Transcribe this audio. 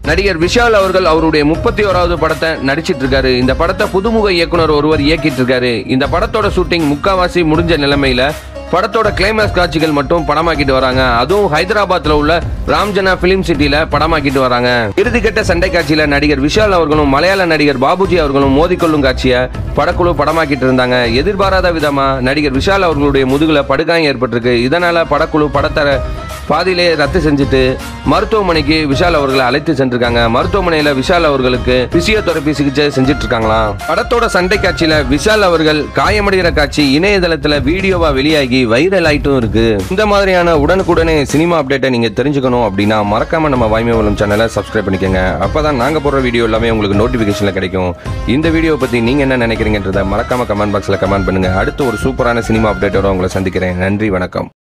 நடிகர் விஷால் அவர்கள் அவருடைய முப்பத்தி ஓராவது படத்தை நடிச்சிட்டு இருக்காரு இந்த படத்தை புதுமுக இயக்குனர் ஒருவர் இயக்கிட்டு இருக்காரு இந்த படத்தோட ஷூட்டிங் முக்காவாசி முடிஞ்ச நிலைமையில படத்தோட கிளைமேக்ஸ் காட்சிகள் மட்டும் படமாக்கிட்டு வராங்க அதுவும் ஹைதராபாத்ல உள்ள ராம்ஜனா பிலிம் சிட்டில படமாக்கிட்டு வராங்க இறுதிக்கட்ட சண்டை காட்சியில நடிகர் விஷால் அவர்களும் மலையாள நடிகர் பாபுஜி அவர்களும் மோதிக்கொள்ளும் காட்சியை படக்குழு படமாக்கிட்டு இருந்தாங்க எதிர்பாராத விதமா நடிகர் விஷால் அவர்களுடைய முதுகுல படுகாயம் ஏற்பட்டிருக்கு இதனால படக்குழு படத்தை பாதியிலே ரத்து செஞ்சுட்டு மருத்துவமனைக்கு விஷால் அவர்களை அழைத்து சென்றிருக்காங்க மருத்துவமனையில விஷால் அவர்களுக்கு பிசியோதெரபி சிகிச்சை செஞ்சுட்டு இருக்காங்களாம் படத்தோட சண்டை காட்சியில விஷால் அவர்கள் காயமடைகிற காட்சி இணையதளத்துல வீடியோவா வெளியாகி வைரல் ஆயிட்டும் இருக்கு இந்த மாதிரியான உடனுக்குடனே சினிமா அப்டேட்டை நீங்க தெரிஞ்சுக்கணும் அப்படின்னா மறக்காம நம்ம வாய்மைவலம் சேனலை சப்ஸ்கிரைப் பண்ணிக்கோங்க அப்பதான் நாங்க போடுற வீடியோ எல்லாமே உங்களுக்கு நோட்டிபிகேஷன்ல கிடைக்கும் இந்த வீடியோ பத்தி நீங்க என்ன நினைக்கிறீங்கன்றத மறக்காம கமெண்ட் பாக்ஸ்ல கமெண்ட் பண்ணுங்க அடுத்து ஒரு சூப்பரான சினிமா அப்டேட்டோட உங்களை சந்திக்கிறேன் நன்றி வணக்கம்